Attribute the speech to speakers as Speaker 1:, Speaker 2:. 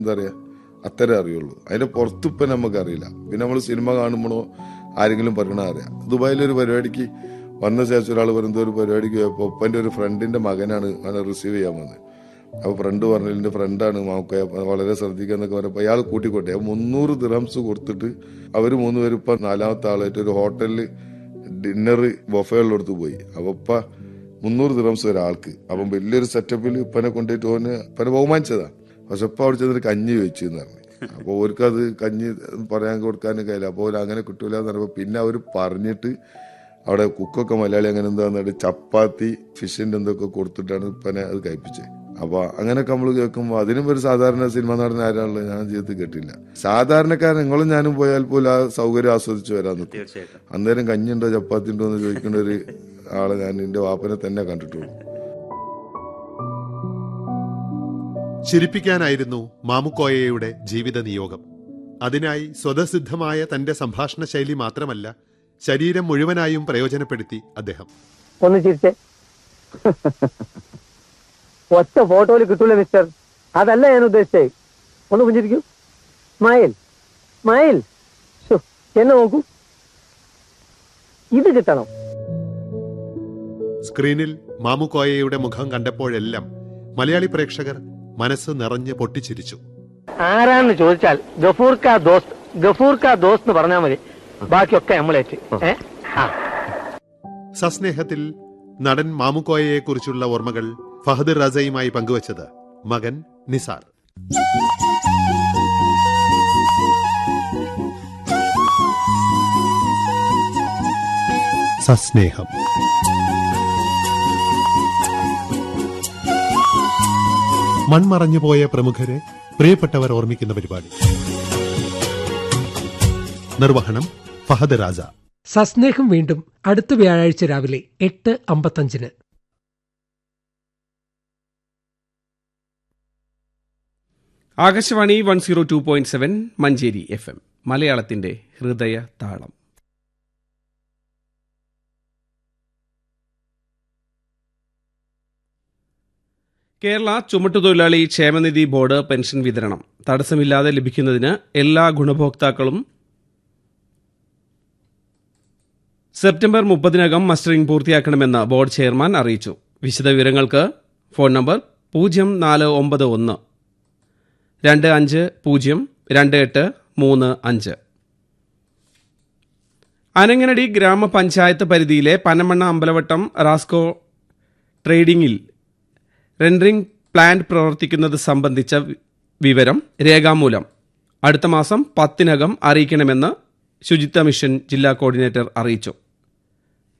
Speaker 1: എന്താ പറയാ അത്തരം അറിയുള്ളൂ അതിന്റെ പുറത്ത് ഇപ്പം നമുക്ക് അറിയില്ല പിന്നെ നമ്മൾ സിനിമ കാണുമ്പോഴോ ആരെങ്കിലും പറയണ അറിയാം ദുബായിലൊരു പരിപാടിക്ക് വന്ന ശേഷം ഒരാൾ പറയുന്ന ഒരു പരിപാടിക്ക് പോയപ്പോൾ ഒപ്പൻ്റെ ഒരു ഫ്രണ്ടിന്റെ മകനാണ് അവനെ റിസീവ് ചെയ്യാൻ വന്നത് അപ്പോൾ ഫ്രണ്ട് പറഞ്ഞു എൻ്റെ ഫ്രണ്ടാണ് മാക്കോയ വളരെ ശ്രദ്ധിക്കുക എന്നൊക്കെ പറഞ്ഞപ്പോൾ അയാൾ കൂട്ടിക്കോട്ടെ അപ്പോൾ മുന്നൂറ് ദിറംസ് കൊടുത്തിട്ട് അവർ മൂന്ന് പേര് ഇപ്പം നാലാമത്തെ ആളായിട്ട് ഒരു ഹോട്ടലിൽ ഡിന്നർ ബൊഫയുള്ളടത്ത് പോയി അപ്പോൾ ഇപ്പം മുന്നൂറ് ദിറംസ് ഒരാൾക്ക് അപ്പം വലിയൊരു സെറ്റപ്പിൽ ഇപ്പനെ കൊണ്ടുപോയിട്ട് ഓന് ഇപ്പനെ ബഹുമാനിച്ചതാ പക്ഷെ ഇപ്പം അവിടെ ചെന്നിട്ട് കഞ്ഞി വെച്ചു എന്ന് പറഞ്ഞു അപ്പോൾ അവർക്ക് അത് കഞ്ഞി പറയാൻ കൊടുക്കാനും കഴിയില്ല അപ്പോൾ അവർ അങ്ങനെ കിട്ടൂല എന്ന് പറയുമ്പോൾ പിന്നെ അവർ പറഞ്ഞിട്ട് അവിടെ കുക്കൊക്കെ മലയാളി അങ്ങനെ എന്താന്ന് ചപ്പാത്തി ഫിഷിന്റെ എന്തൊക്കെ കൊടുത്തിട്ടാണ് ഇപ്പനെ അത് കഴിപ്പിച്ചത് അപ്പൊ അങ്ങനെയൊക്കെ നമ്മൾ കേൾക്കുമ്പോൾ അതിനും ഒരു സാധാരണ സിനിമ നടൻ ആരാണുള്ളത് ഞാൻ ജീവിതത്തിൽ കേട്ടില്ല സാധാരണക്കാരൻ നിങ്ങളും ഞാനും പോയാൽ പോലും ആ സൗകര്യം ആസ്വദിച്ച് വരാൻ നിൽക്കും
Speaker 2: തീർച്ചയായിട്ടും
Speaker 1: അന്നേരം കഞ്ഞിയുണ്ടോ ചപ്പാത്തി ഉണ്ടോ എന്ന് ചോദിക്കേണ്ട ഒരു ആളെ ഞാൻ എന്റെ വാപ്പനെ തന്നെ കണ്ടിട്ടുള്ളൂ
Speaker 3: ചിരിപ്പിക്കാനായിരുന്നു മാമുക്കോയയുടെ ജീവിത നിയോഗം അതിനായി സ്വതസിദ്ധമായ തന്റെ സംഭാഷണ ശൈലി മാത്രമല്ല ശരീരം മുഴുവനായും പ്രയോജനപ്പെടുത്തി അദ്ദേഹം
Speaker 4: ഒന്ന് ചിരിച്ചേ ഒറ്റ ഫോട്ടോയിൽ കിട്ടൂല മിസ്റ്റർ അതല്ല ഞാൻ ഉദ്ദേശിച്ചേ ഒന്ന് പുഞ്ചിരിക്കൂ സ്മൈൽ സ്മൈൽ ശ്ശോ, എന്നെ നോക്കൂ ഇത് കിട്ടണം
Speaker 3: സ്ക്രീനിൽ മാമുക്കോയയുടെ മുഖം കണ്ടപ്പോഴെല്ലാം മലയാളി പ്രേക്ഷകർ മനസ്സ് നിറഞ്ഞ് പൊട്ടിച്ചിരിച്ചു
Speaker 4: ആരാന്ന് ചോദിച്ചാൽ ഗഫൂർ കാ ദോസ്ത് ഗഫൂർ കാ ദോസ്ത് എന്ന് പറഞ്ഞാൽ മതി ബാക്കിയൊക്കെ നമ്മളേറ്റ് ഏ ആ
Speaker 3: സസ്നേഹത്തിൽ നടൻ മാമുക്കോയയെക്കുറിച്ചുള്ള ഓർമ്മകൾ ഫഹദ് റസയുമായി പങ്കുവച്ചത് മകൻ നിസാർ സസ്നേഹം മൺമറഞ്ഞുപോയ പ്രമുഖരെ പ്രിയപ്പെട്ടവർ ഓർമ്മിക്കുന്ന പരിപാടി നിർവഹണം ഫഹദ് രാജ
Speaker 5: സസ്നേഹം വീണ്ടും അടുത്ത വ്യാഴാഴ്ച രാവിലെ എട്ട് അമ്പത്തഞ്ചിന്
Speaker 6: Akashvani one zero two point seven Manjeri F M മലയാളത്തിന്റെ ഹൃദയ താളം കേരള ചുമട്ടുതൊഴിലാളി ക്ഷേമനിധി ബോർഡ് പെൻഷൻ വിതരണം തടസ്സമില്ലാതെ ലഭിക്കുന്നതിന് എല്ലാ ഗുണഭോക്താക്കളും സെപ്റ്റംബർ മുപ്പതിനകം മസ്റ്ററിംഗ് പൂർത്തിയാക്കണമെന്ന് ബോർഡ് ചെയർമാൻ അറിയിച്ചു വിശദവിവരങ്ങൾക്ക് ഫോൺ നമ്പർ പൂജ്യം നാല് ഒമ്പത് ഒന്ന് രണ്ട് അഞ്ച് പൂജ്യം രണ്ട് എട്ട് മൂന്ന് അഞ്ച് അനങ്ങനടി ഗ്രാമപഞ്ചായത്ത് പരിധിയിലെ പനമണ്ണ അമ്പലവട്ടം റാസ്കോ ട്രേഡിംഗിൽ റെൻഡറിംഗ് പ്ലാന്റ് പ്രവർത്തിക്കുന്നത് സംബന്ധിച്ച വി- വിവരം രേഖാമൂലം അടുത്ത മാസം പത്തിനകം അറിയിക്കണമെന്ന് ശുചിത്വ മിഷൻ ജില്ലാ കോർഡിനേറ്റർ അറിയിച്ചു